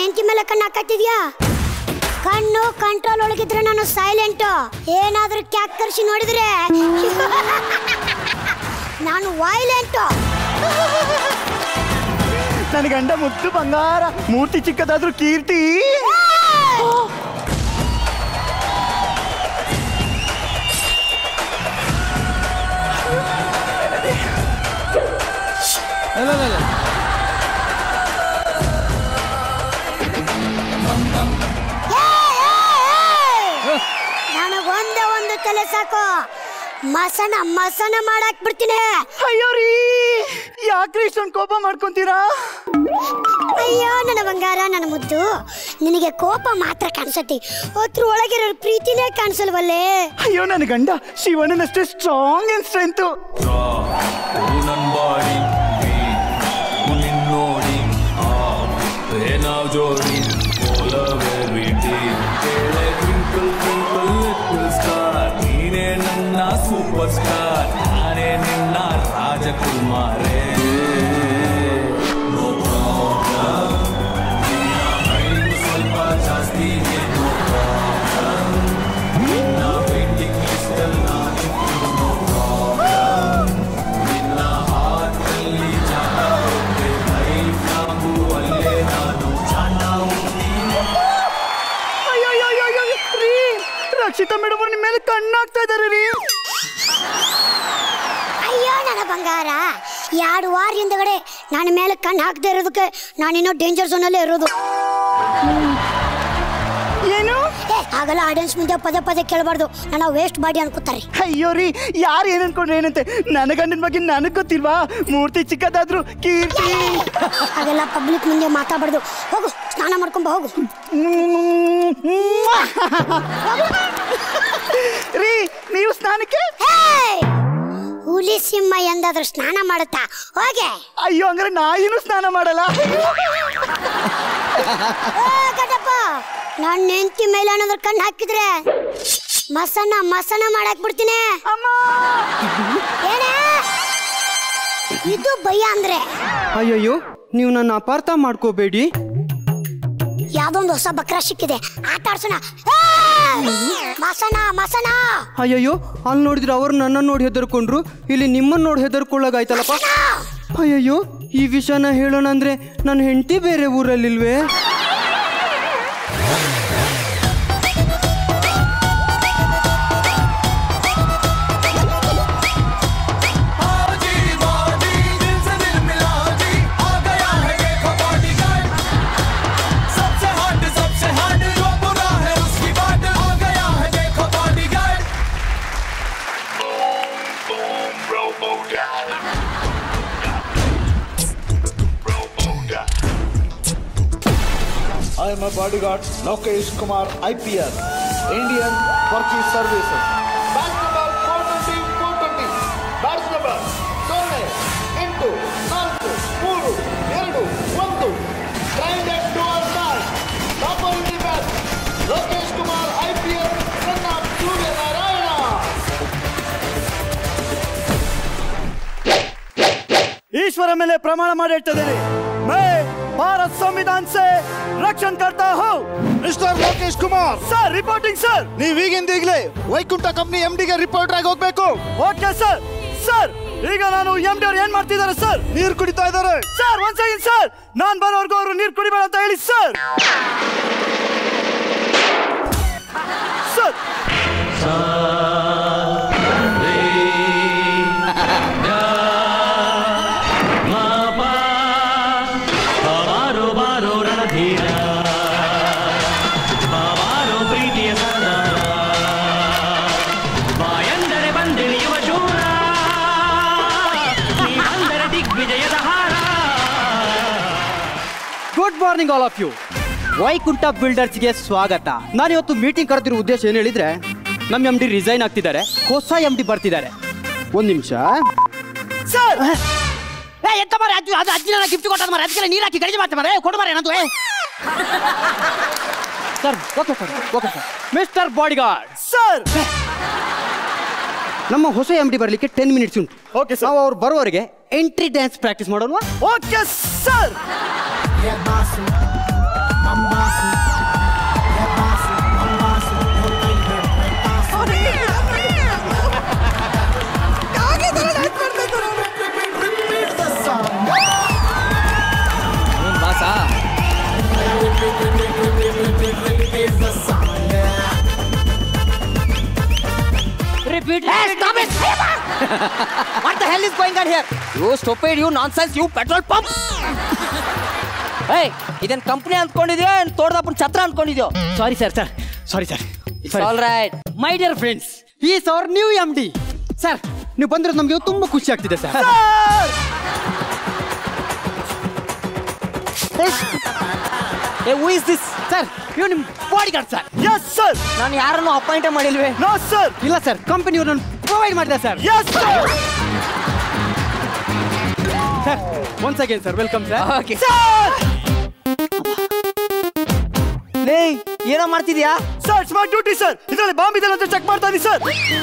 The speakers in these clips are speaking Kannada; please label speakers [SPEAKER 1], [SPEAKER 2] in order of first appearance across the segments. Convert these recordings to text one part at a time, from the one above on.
[SPEAKER 1] ಹೆಂಡತಿ ಮೇಲೆ ಕಣ್ಣು ಹಾಕತ್ತಿದ್ಯಾ ಕಣ್ಣು ಕಂಟ್ರೋಲ್ ಒಳಗಿದ್ರೆ ನಾನು ಸೈಲೆಂಟು ಏನಾದ್ರೂ ಕ್ಯಾಕ್ಕರ್ಸಿ ನೋಡಿದ್ರೆ ನಾನು ವೈಲೆಂಟು
[SPEAKER 2] ನನ್ನ ಗಂಡ ಮುದ್ದು ಬಂಗಾರ ಮೂರ್ತಿ ಚಿಕ್ಕದಾದ್ರೂ ಕೀರ್ತಿ
[SPEAKER 1] ನನಗೆ ಒಂದೇ ಒಂದು ತಲೆ ಸಾಕು ಮಸನ ಮಸನ ಮಾಡಾಕ್ ಬಿಡ್ತೀನಿ
[SPEAKER 2] ಅಯ್ಯೋ ರೀ ಯಾಕ್ರಿ ಇಷ್ಟೊಂದು ಕೋಪ ಮಾಡ್ಕೊಂತೀರಾ
[SPEAKER 1] ಅಯ್ಯೋ ನನ್ನ ಬಂಗಾರ ನನ್ನ ಮುದ್ದು ನಿನಗೆ ಕೋಪ ಮಾತ್ರ ಕಾಣಿಸತಿ ಅದ್ರ ಒಳಗಿರೋ ಪ್ರೀತಿನೇ ಕಾಣಿಸಲ್ವಲ್ಲೇ
[SPEAKER 2] ಅಯ್ಯೋ ನನ್ನ ಗಂಡ ಶಿವಣ್ಣನಷ್ಟೇ ಸ್ಟ್ರಾಂಗ್ ಅಂಡ್ ಸ್ಟ್ರೆಂತ್
[SPEAKER 3] ನನ್ ಬಾಡಿ ನಿನ್ನೋಡಿ ಆ ಏನಾವ್ ಜೋಡಿ ಓಲವೇ ಬಿಡಿ ಕೇಳೆ ಟ್ವಿಂಕಲ್ ಟ್ವಿಂಕಲ್ ಲಿಟಲ್ ಸ್ಟಾರ್ ನೀನೇ ನನ್ನ ಸೂಪರ್ ಸ್ಟಾರ್ ನಾನೇ ನಿನ್ನ ರಾಜಕುಮಾರೇ No problem. ನಿನ್ನ mind ಸ್ವಲ್ಪ ಜಾಸ್ತಿ ಏನೋ problem. ನಿನ್ನ waiting list ಅಲ್ಲಿ ನಾನಿದ್ರು no problem. ನಿನ್ನ ಹಾರ್ಟಲ್ಲಿ ಜಾಗ ಹೋದ್ರೆ ಲೈಫ್ ನಾವು ಅಲ್ಲೇ ನಾನು ಜಾಣ ನೀನೆ
[SPEAKER 2] ಅಯ್ಯೋ ಅಯ್ಯೋ ಅಯ್ಯೋ ಅಯ್ಯೋ, ರೀ ರಕ್ಷಿತಾ ಮೇಡಮ್ ಅವ್ರು ನಿಮ್ಮ ಮೇಲೆ ಕಣ್ಣಾಗ್ತಾ ಇದಾರೆ ರೀ
[SPEAKER 1] ಅಯ್ಯೋ ನನ್ನ ಬಂಗಾರ ಎರಡು ವಾರ ಹಿಂದಗಡೆ ನನ್ನ ಮೇಲೆ ಕಣ್ಣು ಹಾಕದೇ ಇರೋದಕ್ಕೆ ನಾನಿನ್ನೋ ಡೇಂಜರ್ ಝೋನಲ್ಲೇ ಇರೋದು
[SPEAKER 2] ಏನು
[SPEAKER 1] ಏ ಹಾಗಲ್ಲ ಆಡಿಯನ್ಸ್ ಮುಂದೆ ಪದೇ ಪದೇ ಕೇಳಬಾರ್ದು ನನ್ನ ವೇಸ್ಟ್ ಬಾಡಿ ಅನ್ಕೋತಾರೆ
[SPEAKER 2] ಅಯ್ಯೋ ರೀ ಯಾರು ಏನ್ ಅನ್ಕೊಂಡ್ರೆ ಏನಂತೆ ನನ್ನ ಗಂಡನ ಬಗ್ಗೆ ನನಗ್ ಗೊತ್ತಿಲ್ವಾ ಮೂರ್ತಿ ಚಿಕ್ಕದಾದ್ರು ಕೀರ್ತಿ
[SPEAKER 1] ಹಾಗೆಲ್ಲ ಪಬ್ಲಿಕ್ ಮುಂದೆ ಮಾತಾಡಬಾರ್ದು ಹೋಗು ಸ್ನಾನ ಮಾಡ್ಕೊಂಬ ಹೋಗು
[SPEAKER 2] ರೀ ನೀವು ಸ್ನಾನಕ್ಕೆ
[SPEAKER 1] ಹೇಯ್! ಹುಲಿ ಸಿಂಹ ಎಂದಾದ್ರೂ ಸ್ನಾನ ಮಾಡುತ್ತಾ ಹೋಗೆ
[SPEAKER 2] ಅಯ್ಯೋ ಹಂಗಾರೆ ನಾಯಿನೂ ಸ್ನಾನ ಮಾಡಲ್ಲ
[SPEAKER 1] ಏ, ಕಟಪ್ಪ ನನ್ನ ಹೆಂಡತಿ ಮೇಲೆ ಏನಾದ್ರು ಕಣ್ಣು ಹಾಕಿದ್ರೆ ಮಸನ ಮಸನ ಮಾಡಾಕ್ ಬಿಡ್ತೀನಿ
[SPEAKER 2] ಅಮ್ಮ
[SPEAKER 1] ಏನೇ ಇದು ಭಯ ಅಂದ್ರೆ
[SPEAKER 4] ಅಯ್ಯಯ್ಯೋ ನೀವು ನನ್ನ ಅಪಾರ್ಥ ಮಾಡ್ಕೋಬೇಡಿ
[SPEAKER 1] ಯಾವ್ದೋ ಒಂದು ಹೊಸ ಬಕ್ರ ಸಿಕ್ಕಿದೆ ಆಟ ಆಡ್ಸೋಣ ಏ! ಮಸನ ಮಸನ
[SPEAKER 4] ಅಯ್ಯಯ್ಯೋ ಅಲ್ಲಿ ನೋಡಿದ್ರೆ ಅವ್ರು ನನ್ನನ್ನು ನೋಡಿ ಹೆದರ್ಕೊಂಡ್ರು ಇಲ್ಲಿ ನಿಮ್ಮನ್ನು ನೋಡಿ ಹೆದರ್ಕೊಳ್ಳಾಗಾಯ್ತಲ್ಲಪ್ಪ ಅಯ್ಯಯ್ಯೋ ಈ ವಿಷಯನ ಹೇಳೋಣ ಅಂದ್ರೆ ನನ್ನ ಹೆಂಡತಿ ಬೇರೆ ಊರಲ್ಲಿಲ್ವೇ
[SPEAKER 3] आजी बाजी दिल से दिल मिला जी आ गया है देखो बॉडीगार्ड सबसे हॉट सबसे हॉट जो बुरा है उसकी बात आ गया है देखो bodyguard
[SPEAKER 5] I am a bodyguard, Lokesh Kumar, IPS, Indian Forces Services. Batch number 420, 420. Batch number 0, ಎಂಟು ನಾಲ್ಕು ಮೂರು ಎರಡು ಒಂದು train at two or nine. Topper in the batch, Lokesh Kumar IPS, son of Suryanarayana.
[SPEAKER 2] ಈಶ್ವರ ಮೇಲೆ ಪ್ರಮಾಣ ಮಾಡಿ ಹೇಳ್ತಿದ್ದೀನಿ ಮೇ ಭಾರತ್ ಸಂವಿಧಾನ ಸೆ ರಕ್ಷಣ್ ಕರ್ತಾ ಹೋ
[SPEAKER 5] mister Lokesh Kumar
[SPEAKER 2] sir reporting sir
[SPEAKER 5] ನೀವ್ ಈಗಿಂದೀಗ್ಲೇ ವೈಕುಂಠ ಕಂಪ್ನಿ ಎಂ ಡಿಗೆ ರಿಪೋರ್ಟರ್ ಆಗಿ ಹೋಗ್ಬೇಕು
[SPEAKER 2] ಓಕೆ ಸರ್ ಸರ್ ಈಗ ನಾನು ಎಂ ಡಿ ಅವ್ರು ಏನ್ ಮಾಡ್ತಿದ್ದಾರೆ ಸರ್
[SPEAKER 5] ನೀರ್ ಕುಡಿತಾ ಇದ್ದಾರೆ
[SPEAKER 2] ಸರ್ ಒಂದ್ ಸೆಕೆಂಡ್ ಸರ್ ನಾನ್ ಬರೋವರೆಗೂ ಅವರು ನೀರು ಕುಡಿಬೇಡ ಅಂತ ಹೇಳಿ ಸರ್ ಸರ್
[SPEAKER 3] ಬಾರೋ ಬಾರೋ ರಣಧೀರ ಬಾರೋ ಪ್ರೀತಿಯ ಸರ್ದಾರ ಬಾಯಂದರೆ ಬಂದಿಳಿಯುವ ಶೂರ ನೀ ಬಂದರೆ ದಿಗ್ವಿಜಯದ ಹಾರ
[SPEAKER 4] good morning all of you Vaikuntha ಬಿಲ್ಡರ್ಸ್ಗೆ ಸ್ವಾಗತ ನಾನು ಇವತ್ತು ಮೀಟಿಂಗ್ ಕರೆದಿರೋ ಉದ್ದೇಶ ಏನು ಹೇಳಿದ್ರೆ ನಮ್ಮ ಎಮ್ ಡಿ ರಿಸೈನ್ ಆಗ್ತಿದ್ದಾರೆ ಹೊಸ ಎಮ್ ಡಿ ಬರ್ತಿದ್ದಾರೆ ಒಂದು ನಿಮಿಷ
[SPEAKER 2] ಸರ್
[SPEAKER 6] ಎಂತ ಮಾರೆ ಅಜ್ಜಿ ಅದು ಅಜ್ಜಿನ ಗಿಫ್ಟ್ ಕೊಟ್ಟದ ಮಾರೆ ಅದಕ್ಕೆ ನೀರು ಹಾಕಿ ಗಡಿಗೆ ಮಾಡ್ತಾ ಮಾರೆ ಕೊಡು ಮಾರೆ ಏನಂತ
[SPEAKER 4] sir okay sir okay sir mister bodyguard
[SPEAKER 2] sir
[SPEAKER 4] ನಮ್ಮ ಹೊಸ ಎಮ್ ಡಿ ಬರಲಿಕ್ಕೆ ಟೆನ್ ಮಿನಿಟ್ಸ್ ಉಂಟು
[SPEAKER 2] ಓಕೆ ಸರ್
[SPEAKER 4] ನಾವು ಅವ್ರು ಬರುವವರೆಗೆ ಎಂಟ್ರಿ ಡ್ಯಾನ್ಸ್ ಪ್ರಾಕ್ಟೀಸ್ ಮಾಡೋಣ
[SPEAKER 2] ಓಕೆ ಸರ್
[SPEAKER 7] ಬಾಸಾ
[SPEAKER 6] repeat
[SPEAKER 7] What the hell is going on here? You stupid, you nonsense, you petrol pump! ಏಯ್ ಇದೇನ್ ಕಂಪ್ನಿ ಅನ್ಕೊಂಡಿದ್ಯೋ ಏನ್ ತೋಡ್ದಪ್ಪನ ಛತ್ರ ಅನ್ಕೊಂಡಿದ್ಯೋ
[SPEAKER 4] sorry sir sir sorry sir
[SPEAKER 7] it's all right
[SPEAKER 4] my dear friends is our new M D sir ನೀವು ಬಂದಿರೋದು ನಮಗೆ ತುಂಬಾ ಖುಷಿ ಆಗ್ತಿದೆ ಸರ್
[SPEAKER 7] ಏ ಹೂ ಇಸ್ ದಿಸ್
[SPEAKER 4] ಸರ್ ನೀವು ನಿಮ್ಮ bodyguard sir
[SPEAKER 2] yes sir
[SPEAKER 7] ನಾನು ಯಾರನ್ನು ಅಪಾಯಿಂಟ್ ಮಾಡಿಲ್ವೇ
[SPEAKER 2] ನೋ ಸರ್
[SPEAKER 4] ಇಲ್ಲ ಸರ್ ಕಂಪನಿ ನನ್ನ ಪ್ರೊವೈಡ್ ಮಾಡಿದೆ sir
[SPEAKER 2] yes sir
[SPEAKER 4] sir once again sir welcome sir
[SPEAKER 7] okay ಲೇ ಏನೋ ಮಾಡ್ತಿದ್ಯಾ
[SPEAKER 2] sir it's my duty sir ಇದರಲ್ಲಿ ಬಾಂಬ್ ಇದೆ ಅಂತ ಚೆಕ್ ಮಾಡ್ತಾ ಇದೀನಿ ಸರ್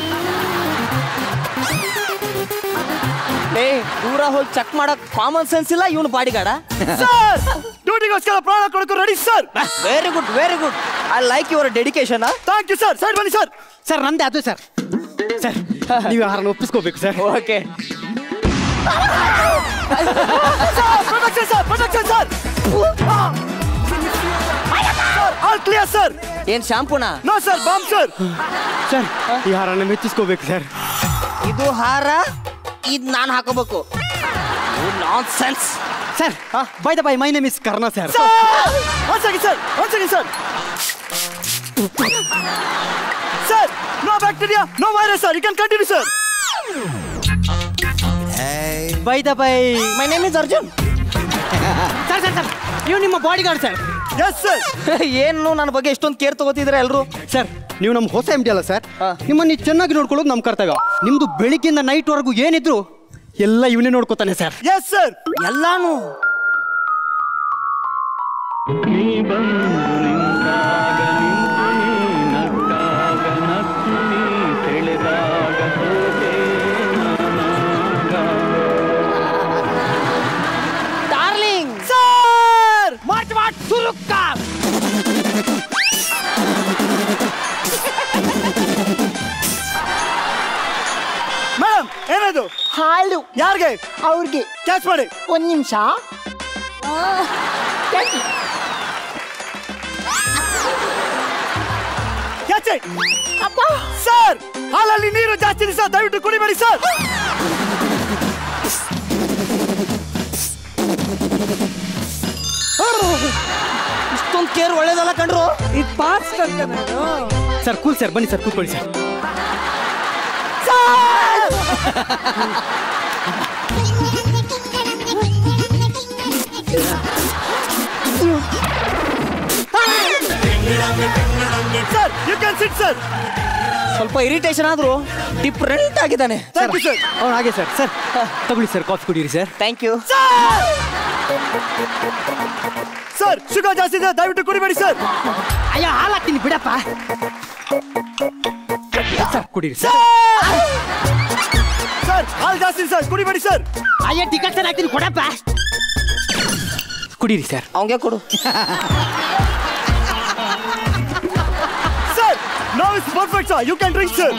[SPEAKER 7] ಲೇ ದೂರ ಹೋಗಿ ಚೆಕ್ ಮಾಡಕ್ ಕಾಮನ್ ಸೆನ್ಸ್ ಇಲ್ಲ ಇವನು ಬಾಡಿ ಗಾರ್ಡ
[SPEAKER 2] ಸರ್ ಡ್ಯೂಟಿಗೋಸ್ಕರ ಪ್ರಾಣ ಕೊಡೋಕೆ ready sir
[SPEAKER 7] very good very good I like your dedication
[SPEAKER 2] thank you sir side ಬನ್ನಿ ಸರ್
[SPEAKER 4] ಸರ್ ನಂದೇ ಅದು ಸರ್ ಸರ್ ನೀವು ಯಾರನ್ನು ಒಪ್ಪಿಸ್ಕೋಬೇಕು sir
[SPEAKER 7] okay
[SPEAKER 2] production sir production sir sir all clear sir
[SPEAKER 7] ಏನ್ ಶಾಂಪೂನಾ
[SPEAKER 2] no sir bomb sir
[SPEAKER 4] sir ಈ ಹಾರನ್ನು ಮೆಚ್ಚಿಸ್ಕೋಬೇಕು ಸರ್
[SPEAKER 7] ಇದು ಹಾರ ಇದ್ ನಾನು ಹಾಕೋಬೇಕು nonsense
[SPEAKER 4] sir by the by my name is Karna sir
[SPEAKER 2] sir one second sir one second sir sir no bacteria no virus sir you can continue sir
[SPEAKER 4] by the by
[SPEAKER 7] my name is Arjun
[SPEAKER 4] sir sir sir ನೀವು ನಿಮ್ಮ bodyguard sir
[SPEAKER 2] yes sir
[SPEAKER 7] ಏನು ನನ್ನ ಬಗ್ಗೆ ಎಷ್ಟೊಂದು ಕೇರ್ ತಗೋತಿದ್ರೆ ಎಲ್ರು
[SPEAKER 4] ಸರ್ ನೀವು ನಮ್ಮ ಹೊಸ ಎಮ್ ಡಿ ಅಲ್ಲ ಸರ್
[SPEAKER 7] ಹಾ.
[SPEAKER 4] ನಿಮ್ಮನ್ನು ಚೆನ್ನಾಗಿ ನೋಡ್ಕೊಳ್ಳೋದು ನಮ್ಮ ಕರ್ತವ್ಯ ನಿಮ್ದು ಬೆಳಿಗ್ಗೆಯಿಂದ ನೈಟ್ ವರೆಗೂ ಏನಿದ್ರು ಎಲ್ಲ ಇವನೇ ನೋಡ್ಕೋತಾನೆ ಸರ್
[SPEAKER 2] ಎಸ್ ಸರ್
[SPEAKER 7] ಎಲ್ಲಾನು ಡಾರ್ಲಿಂಗ್
[SPEAKER 2] ಸರ್
[SPEAKER 6] ಮಾರ್ಚ್ ಮಾರ್ಚ್ ಸುರುಕ್ಕ
[SPEAKER 2] ಮೇಡಮ್ ಏನದು
[SPEAKER 6] ಹಾಲು
[SPEAKER 2] ಯಾರಿಗೆ
[SPEAKER 6] ಅವ್ರಿಗೆ
[SPEAKER 2] ಕ್ಯಾಚ್ ಮಾಡಿ
[SPEAKER 6] ಒಂದ್ ನಿಮಿಷ
[SPEAKER 2] ಕ್ಯಾಚ್ ಸರ್ ಹಾಲಲ್ಲಿ ನೀರು ಜಾಸ್ತಿ ಇದೆ ಸರ್ ದಯವಿಟ್ಟು ಕುಡಿಬೇಡಿ ಸರ್
[SPEAKER 7] ಇಷ್ಟೊಂದು ಕೇರ್ ಒಳ್ಳೇದಲ್ಲ ಕಂಡ್ರು
[SPEAKER 6] ಇದು ಪಾಸ್
[SPEAKER 4] ಸರ್ ಕೂಲ್ ಸರ್ ಬನ್ನಿ ಸರ್ ಕೂತ್ಕೊಳ್ಳಿ sir
[SPEAKER 2] sir you can sit sir
[SPEAKER 7] ಸ್ವಲ್ಪ ಇರಿಟೇಷನ್ ಆದ್ರು ಡಿಫ್ರೆಂಟ್ ಆಗಿದ್ದಾನೆ
[SPEAKER 2] ಥ್ಯಾಂಕ್ ಯು ಸರ್
[SPEAKER 4] ಅವ್ನು ಹಾಗೆ ಸರ್ ಸರ್ ತಗೊಳ್ಳಿ ಸರ್ ಕಾಫಿ ಕುಡೀರಿ sir
[SPEAKER 7] thank you
[SPEAKER 2] sir sugar ಜಾಸ್ತಿ ಇದೆ ದಯವಿಟ್ಟು ಕುಡಿಬೇಡಿ ಸರ್
[SPEAKER 6] ಅಯ್ಯೋ ಹಾಲು ಹಾಕ್ತೀನಿ ಬಿಡಪ್ಪ
[SPEAKER 4] ಸರ್ ಕುಡೀರಿ ಸರ್
[SPEAKER 2] ಸರ್ ಹಾಲು ಜಾಸ್ತಿ ಇದೆ ಸರ್ ಕುಡಿಬೇಡಿ ಸರ್
[SPEAKER 6] ಅಯ್ಯೋ ಟಿಕೆಟ್ ಹಾಕ್ತೀನಿ ಕೊಡಪ್ಪ
[SPEAKER 4] ಕುಡೀರಿ ಸರ್
[SPEAKER 7] ಅವಂಗೆ ಕೊಡು
[SPEAKER 2] sir no is perfect sir you can drink sir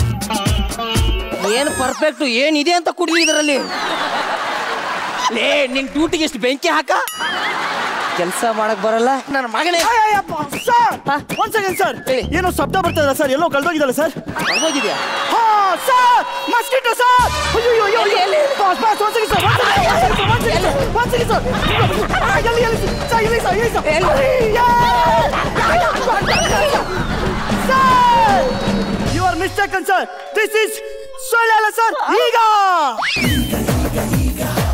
[SPEAKER 7] ಏನ್ ಪರ್ಫೆಕ್ಟ್ ಏನಿದೆ ಅಂತ ಕುಡ್ಲಿ ಇದರಲ್ಲಿ ಲೇ ನಿನ್ ಡ್ಯೂಟಿಗೆ ಎಷ್ಟು ಬೆಂಕಿ ಹಾಕ ಕೆಲಸ ಮಾಡಕ್ ಬರಲ್ಲ ನನ್ನ ಮಗನೇ
[SPEAKER 2] ಸರ್
[SPEAKER 7] ಹಾ?
[SPEAKER 2] ಒಂದ್ ಸೆಕೆಂಡ್ ಸರ್
[SPEAKER 7] ಹೇಳಿ.
[SPEAKER 2] ಏನೋ ಶಬ್ದ ಬರ್ತಾ ಸರ್ ಎಲ್ಲೋ ಕಳ್ದೋಗಿದಲ್ಲ ಸರ್
[SPEAKER 7] ಹೋಗಿದ್ಯಾ
[SPEAKER 2] ಹಾ ಸರ್ ಮಸ್ಕಿಟೋ ಸರ್ ಅಯ್ಯೋ ಅಯ್ಯೋ
[SPEAKER 7] ಎಲ್ಲಿ, ಎಲ್ಲಿ?
[SPEAKER 2] ಬಾಸ್ ಬಾಸ್ ಒಂದ್ ಸೆಕೆಂಡ್ ಸರ್ ಒಂದ್ ಸೆಕೆಂಡ್ ಒಂದ್ ಸೆಕೆಂಡ್ ಸರ್ ಆ, ಎಲ್ಲಿ ಎಲ್ಲಿ ಸರ್ ಎಲ್ಲಿ ಸರ್ ಎಲ್ಲಿ sir sir you are mistaken sir this is ಸೊಳ್ಳೆ ಅಲ್ಲ ಸರ್ ಈಗ